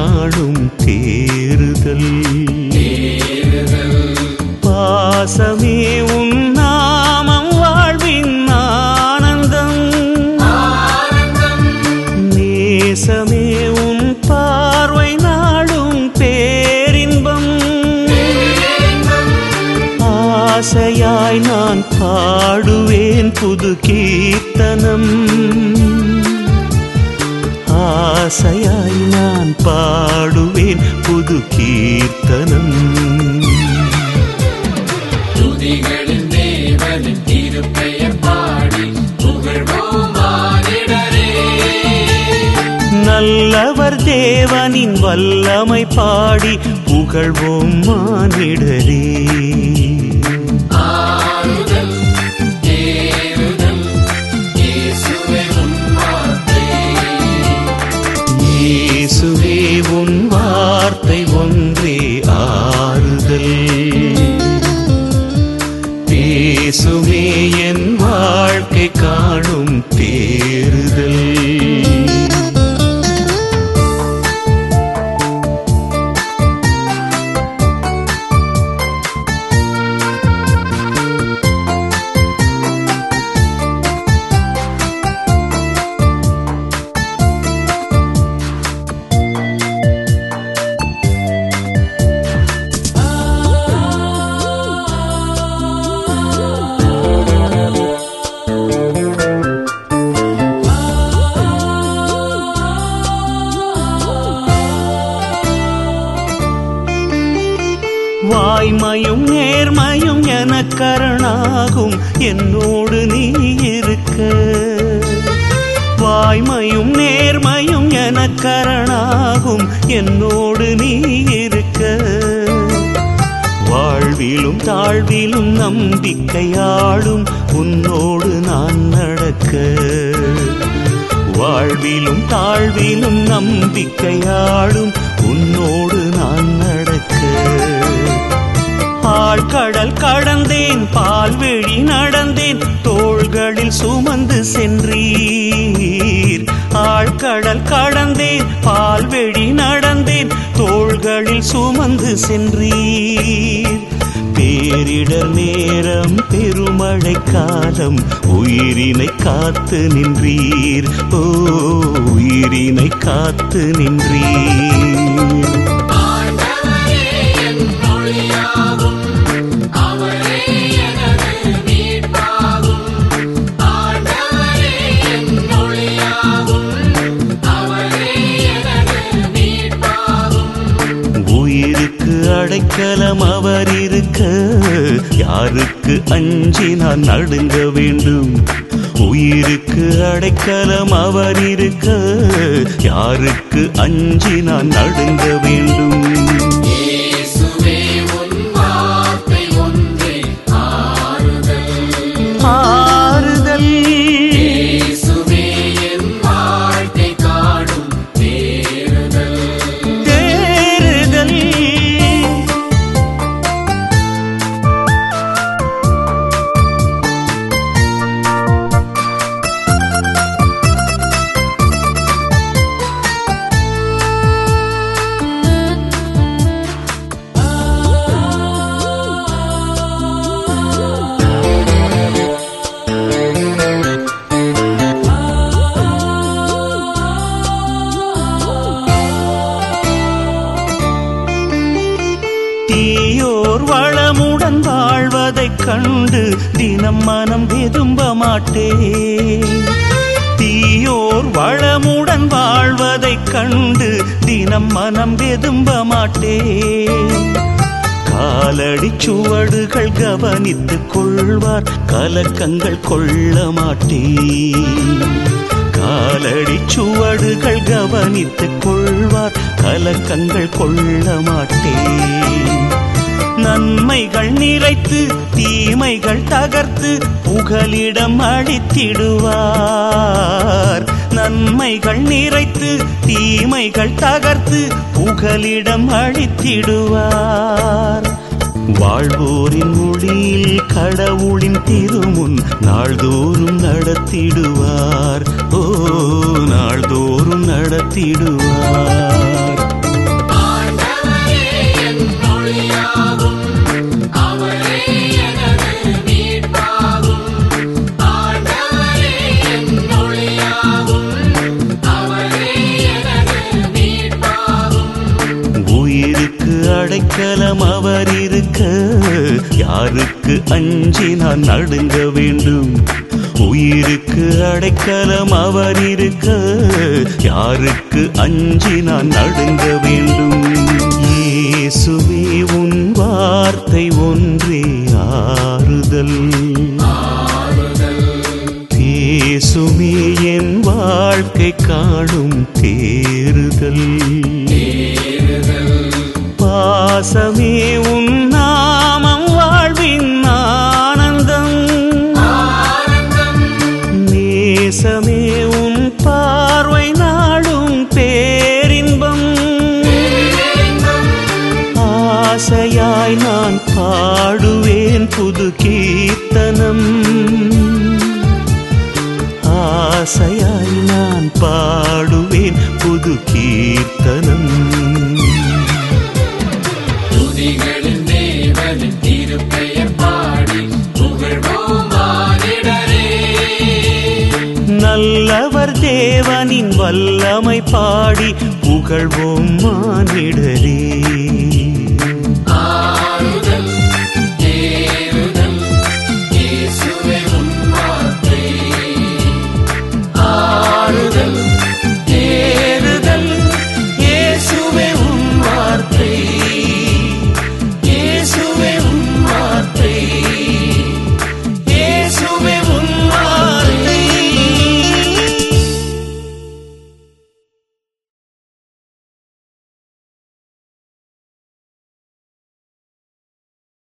காணும் தேறுதல் பாசமே உன் நாமம் வாழ்வின் ஆனந்தம் நேசமே உன் பார்வை நாடும் பேரின்பம் ஆசையாய் நான் பாடுவேன் புது கீர்த்தனம் ஆசையாய் நான் பாடுவேன் புது கீர்த்தனம் துதிகளின் தேவனின் திருப்பெயர் பாடி புகழ்வோம் மானிடரே நல்லவர் தேவனின் வல்லமை பாடி புகழ்வோம் மானிடரே ஆறுதல் தேறுதல் இயேசுவே உன் வார்த்தை இயேசுவே உன் வார்த்தை ஒன்றே ஆறுதல் பேசுமே என் வாழ்க்கை காணும் தேறுதல் வாய்மையும் நேர்மையும் எனக்கரணாகும் என்னோடு நீ இருக்க வாய்மையும் நேர்மையும் எனக்கரணாகும் என்னோடு நீ இருக்க வாழ்விலும் தாழ்விலும் நம்பிக்கையாடும் உன்னோடு நான் நடக்க வாழ்விலும் தாழ்விலும் நம்பிக்கையாடும் உன்னோடு நான் நடக்க ஆழ்கடல் கடந்தேன் பால்வெளி நடந்தேன் தோள்களில் சுமந்து சென்றீர் ஆழ்கடல் கடந்தேன் பால்வெளி நடந்தேன் தோள்களில் சுமந்து சென்றீர் பேரிடர் நேரம் பெருமழை காலம் உயிரினை காத்து நின்றீர் ஓ உயிரினை காத்து நின்றீர் ஆண்டவரே என் மொழியாகும் அவரே எனது மீட்பாகும் ஆண்டவரே என் மொழியாகும் அவரே எனது மீட்பாகும் உயிருக்கு அடைக்கலம் அவர் இருக்க யாருக்கு அஞ்சி நான் நடுங்க வேண்டும் உயிருக்கு அடைக்கலம் அவர் இருக்க யாருக்கு அஞ்சி நான் நடுங்க வேண்டும் இயேசுவே உன் வார்த்தை ஒன்றே ஆறுதல் ஆறுதல் இயேசுவே என் வாழ்க்கை காணும் தேறுதல் தேறுதல் தீயோர் வளமுடன் வாழ்வதைக் கண்டு தினம் மனம் விரும்ப மாட்டேன் தீயோர் வளமுடன் வாழ்வதைக் கண்டு தினம் மனம் வெதும்ப மாட்டேன் காலடி சுவடுகள் கவனித்துக் கொள்வார் கலக்கங்கள் கொள்ள மாட்டேன் காலடி சுவடுகள் கவனித்துக் கொள்வார் கலக்கங்கள் கொள்ள மாட்டேன் நன்மைகள் நிறைத்து தீமைகள் தகர்த்து புகலிடம் அளித்திடுவார் நன்மைகள் நிறைத்து தீமைகள் தகர்த்து புகலிடம் அளித்திடுவார் வாழ்வோரின் மொழியில் கடவுளின் திருமுன் நாள்தோறும் நடத்திடுவார் ஓ நாள்தோறும் நடத்திடுவார் அடைக்கலம் அவர் இருக்க யாருக்கு அஞ்சி நான் நடுங்க வேண்டும் உயிருக்கு அடைக்கலம் அவர் இருக்க யாருக்கு அஞ்சி நான் நடுங்க வேண்டும் இயேசுவே உன் வார்த்தை ஒன்றே ஆறுதல் பேசுமே என் வாழ்க்கை காணும் தேறுதல் பாசமே உன் நாமம் வாழ்வின் ஆனந்தம் நேசமே உன் பார்வை நாடும் பேரின்பம் ஆசையாய் நான் பாடுவேன் புது கீர்த்தனம் ஆசையாய் நான் பாடுவேன் புது கீர்த்தனம் துதிகளின் தேவனின் திருப்பெயர் பாடி புகழ்வோம் மானிடரே நல்லவர் தேவனின் வல்லமை பாடி புகழ்வோம் மானிடரே